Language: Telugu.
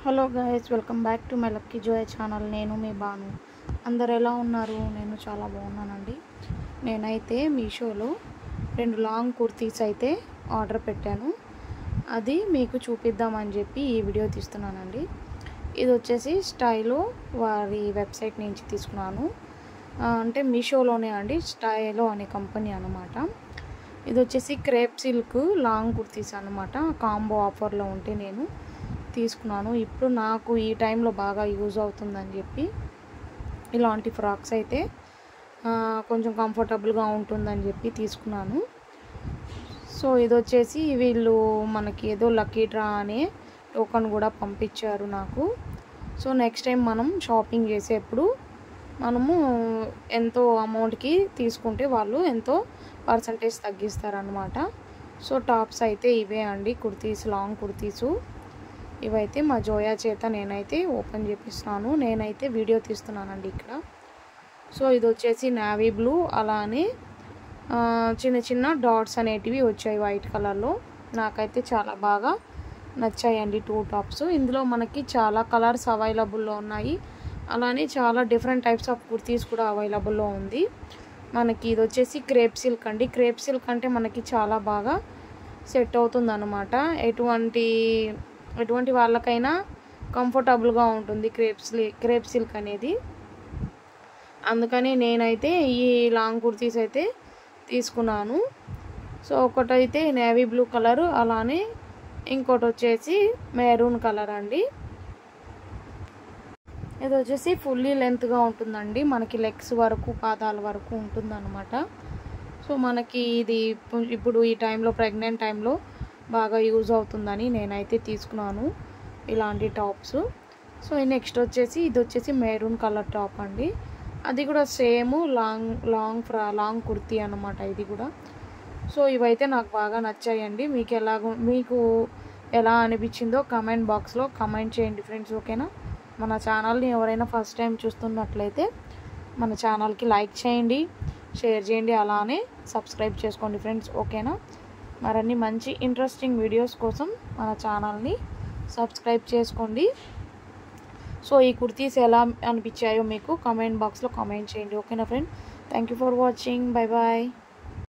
hello guys welcome back to my Lucky Joy channel నేను మీ బాను అందరు ఎలా ఉన్నారు నేను చాలా బాగున్నానండి నేనైతే మీషోలో రెండు లాంగ్ కుర్తీస్ అయితే ఆర్డర్ పెట్టాను అది మీకు చూపిద్దామని చెప్పి ఈ వీడియో తీస్తున్నానండి ఇది వచ్చేసి స్టైలో వారి వెబ్సైట్ నుంచి తీసుకున్నాను ఆ, అంటే మీషోలోనే అండి స్టైలో అనే కంపెనీ అనమాట ఇది వచ్చేసి క్రేప్ సిల్క్ లాంగ్ కుర్తీస్ అనమాట కాంబో ఆఫర్లో ఉంటే నేను తీసుకున్నాను ఇప్పుడు నాకు ఈ టైంలో బాగా యూజ్ అవుతుందని చెప్పి ఇలాంటి ఫ్రాక్స్ అయితే ఆ, కొంచెం కంఫర్టబుల్గా ఉంటుందని చెప్పి తీసుకున్నాను సో ఇది వచ్చేసి వీళ్ళు మనకి ఏదో లక్కీ డ్రా అనే టోకన్ కూడా పంపించారు నాకు సో నెక్స్ట్ టైం మనం షాపింగ్ చేసేప్పుడు మనము ఎంతో అమౌంట్కి తీసుకుంటే వాళ్ళు ఎంతో పర్సంటేజ్ తగ్గిస్తారనమాట సో టాప్స్ అయితే ఇవే అండి కుర్తీస్ లాంగ్ కుర్తీసు ఇవైతే మా జోయా చేత నేనైతే ఓపెన్ చేపిస్తున్నాను నేనైతే వీడియో తీస్తున్నానండి ఇక్కడ సో ఇది వచ్చేసి నావీ బ్లూ అలానే ఆ, చిన్న చిన్న డాట్స్ అనేటివి వచ్చాయి వైట్ కలర్లో నాకైతే చాలా బాగా నచ్చాయండి టూ టాప్స్ ఇందులో మనకి చాలా కలర్స్ అవైలబుల్లో ఉన్నాయి అలానే చాలా డిఫరెంట్ టైప్స్ ఆఫ్ కుర్తీస్ కూడా అవైలబుల్లో ఉంది మనకి ఇది వచ్చేసి క్రేప్ సిల్క్ అండి క్రేప్ సిల్క్ అంటే మనకి చాలా బాగా సెట్ అవుతుంది అనమాట ఎటువంటి ఎటువంటి వాళ్ళకైనా కంఫర్టబుల్గా ఉంటుంది క్రేప్ సిల్ క్రేప్ సిల్క్ అనేది అందుకని నేనైతే ఈ లాంగ్ కుర్తీస్ అయితే తీసుకున్నాను సో ఒకటైతే నేవీ బ్లూ కలర్ అలానే ఇంకోటి వచ్చేసి మెరూన్ కలర్ అండి ఇది వచ్చేసి ఫుల్లీ లెంత్గా ఉంటుందండి మనకి లెగ్స్ వరకు పాదాల వరకు ఉంటుందన్నమాట సో మనకి ఇది ఇప్పు- ఇప్పుడు ఈ టైంలో ప్రెగ్నెంట్ టైంలో బాగా యూజ్ అవుతుందని నేనైతే తీసుకున్నాను ఇలాంటి టాప్స్ సో నెక్స్ట్ వచ్చేసి ఇది వచ్చేసి మెరూన్ కలర్ టాప్ అండి అది కూడా సేమ్ లాంగ్ లాంగ్ ఫ్రా లాంగ్ కుర్తీ అనమాట ఇది కూడా సో ఇవైతే నాకు బాగా నచ్చాయండి మీకు ఎలాగో మీకు ఎలా అనిపించిందో కమెంట్ బాక్స్లో కమెంట్ చేయండి ఫ్రెండ్స్ ఓకేనా మన ఛానల్ని ఎవరైనా ఫస్ట్ టైం చూస్తున్నట్లయితే మన ఛానల్కి లైక్ చేయండి షేర్ చేయండి అలానే సబ్స్క్రైబ్ చేసుకోండి ఫ్రెండ్స్ ఓకేనా మరిన్ని మంచి ఇంట్రెస్టింగ్ వీడియోస్ కోసం మన ఛానల్ని సబ్స్క్రైబ్ చేసుకోండి సో ఈ కుర్తీస్ ఎలా అనిపించాయో మీకు కామెంట్ బాక్స్లో కామెంట్ చేయండి ఓకేనా friend thank you for watching bye bye